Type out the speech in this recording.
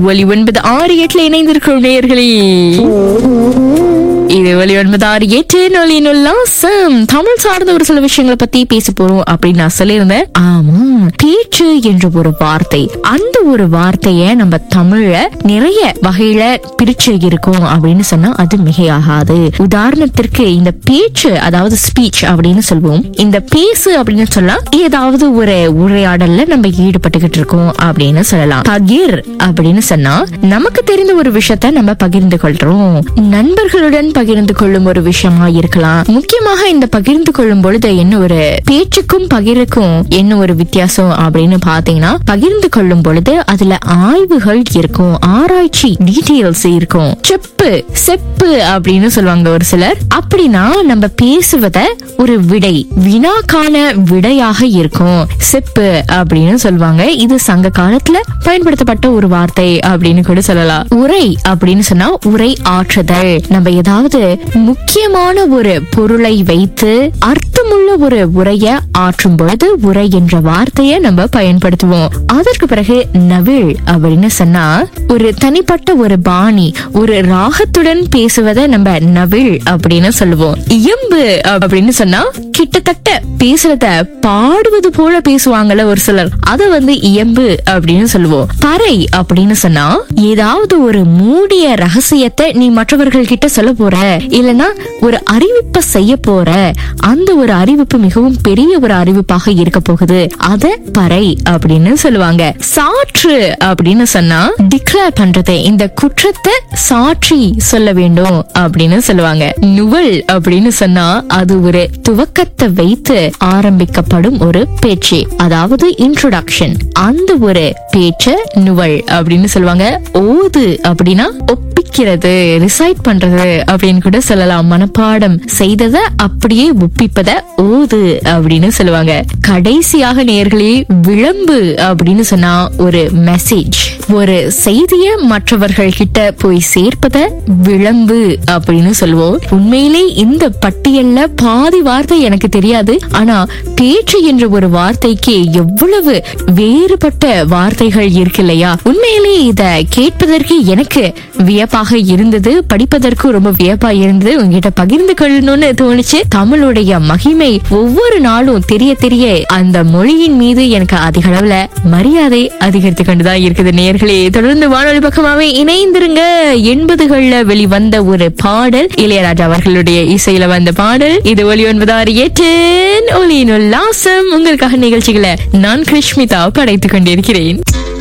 ஒலி ஒன்பது ஆறு எட்டுல இணைந்திருக்கும் நேயர்களே இது ஒலி ஒன்பது ஆறு எட்டு நொலியின் உல்லாசம் தமிழ் சார்ந்த ஒரு சில விஷயங்களை பத்தி பேச போறோம் அப்படின்னு நான் சொல்லியிருந்தேன் ஆமா பேச்சு என்ற ஒரு வார்த்தை அந்த ஒரு வார்த்தைய நம்ம தமிழ்ல நிறைய வகையில பிரிச்சு இருக்கோம் அப்படின்னு சொன்னா அது மிகையாகாது உதாரணத்திற்கு இந்த பேச்சு அதாவது ஸ்பீச் அப்படின்னு சொல்லுவோம் இந்த பேசு அப்படின்னு சொன்னா ஏதாவது ஒரு உரையாடல்ல நம்ம ஈடுபட்டுக்கிட்டு இருக்கோம் அப்படின்னு சொல்லலாம் பகிர் அப்படின்னு சொன்னா நமக்கு தெரிந்த ஒரு விஷயத்த நம்ம பகிர்ந்து கொள்றோம் நண்பர்களுடன் பகிர்ந்து கொள்ளும் ஒரு விஷயமா இருக்கலாம் முக்கியமாக இந்த பகிர்ந்து கொள்ளும் பொழுது என்ன ஒரு பேச்சுக்கும் பகிருக்கும் என்ன ஒரு வித்தியாசம் அப்படின்னு பாத்தீங்கன்னா பகிர்ந்து கொள்ளும் பொழுது அதுல ஆய்வுகள் இருக்கும் ஆராய்ச்சி டீடைல்ஸ் இருக்கும் செப்பு செப்பு அப்படின்னு சொல்லுவாங்க ஒரு சிலர் அப்படின்னா நம்ம பேசுவத ஒரு விடை வினாக்கான விடையாக இருக்கும் செப்பு அப்படின்னு சொல்லுவாங்க இது சங்க காலத்துல பயன்படுத்தப்பட்ட ஒரு வார்த்தை அப்படின்னு கூட சொல்லலாம் உரை அப்படின்னு சொன்னா உரை ஆற்றுதல் நம்ம ஏதாவது முக்கியமான ஒரு பொருளை வைத்து அர்த்தமுள்ள ஒரு உரைய ஆற்றும் பொழுது உரை என்ற வார்த்தையை நம்ம பயன்படுத்துவோம் அதற்கு பிறகு நவிழ் அப்படின்னு சொன்னா ஒரு தனிப்பட்ட ஒரு பாணி ஒரு ராகத்துடன் பேசுவதை நம்ம நவிழ் அப்படின்னு சொல்லுவோம் இயம்பு அப்படின்னு சொன்னா கிட்டத்தட்ட பேசுறத பாடுவது போல பேசுவாங்கல்ல ஒரு சிலர் அத வந்து இயம்பு அப்படின்னு சொல்லுவோம் பறை அப்படின்னு சொன்னா ஏதாவது ஒரு மூடிய ரகசியத்தை நீ மற்றவர்கள் கிட்ட சொல்ல போற இல்லனா ஒரு அறிவிப்பை செய்ய போற அந்த ஒரு அறிவிப்பு மிகவும் பெரிய ஒரு அறிவிப்பாக இருக்க போகுது அத பறை அப்படின்னு சொல்லுவாங்க சாற்று அப்படின்னு சொன்னா டிக்ளேர் பண்றது இந்த குற்றத்தை சாட்சி சொல்ல வேண்டும் அப்படின்னு சொல்லுவாங்க நுவல் அப்படின்னு சொன்னா அது ஒரு துவக்கத்தை வைத்து ஆரம்பிக்கப்படும் ஒரு பேச்சு அதாவது இன்ட்ரோடக்ஷன் அந்த ஒரு பேச்ச நுவல் அப்படின்னு சொல்லுவாங்க ஓது அப்படின்னா ஒப்பிக்கிறது ரிசைட் பண்றது அப்படின்னு கூட சொல்லலாம் மனப்பாடம் செய்தத அப்படியே ஒப்பிப்பத ஓது அப்படின்னு சொல்லுவாங்க கடைசியாக நேர்களே விளம்பு அப்படின்னு சொன்னா ஒரு மெசேஜ் ஒரு செய்திய மற்றவர்கள் கிட்ட போய் சேர்ப்பத விளம்பு அப்படின்னு சொல்லுவோம் உண்மையிலே இந்த பட்டியல்ல பாதி வார்த்தை எனக்கு தெரியாது ஆனா பேச்சு என்ற ஒரு வார்த்தைக்கு எவ்வளவு வேறுபட்ட வார்த்தைகள் இருக்கு இல்லையா உண்மையிலே இத கேட்பதற்கு எனக்கு வியப்பாக இருந்தது படிப்பதற்கு ரொம்ப வியப்பா இருந்தது உங்ககிட்ட பகிர்ந்து கொள்ளணும்னு தோணுச்சு தமிழுடைய மகிமை ஒவ்வொரு நாளும் தெரிய தெரிய அந்த மொழியின் மீது எனக்கு அதிக அளவுல மரியாதை அதிகரித்து கொண்டுதான் இருக்குது நேர்களே தொடர்ந்து வானொலி பக்கமாவே இணைந்திருங்க எண்பதுகள்ல வெளிவந்த ஒரு பாடல் இளையராஜா அவர்களுடைய இசையில வந்த பாடல் இது ஒலி ஒன்பதாறு எட்டு ஒலியின் உல்லாசம் உங்களுக்காக நிகழ்ச்சிகளை நான் கிருஷ்மிதா படைத்துக் கொண்டிருக்கிறேன்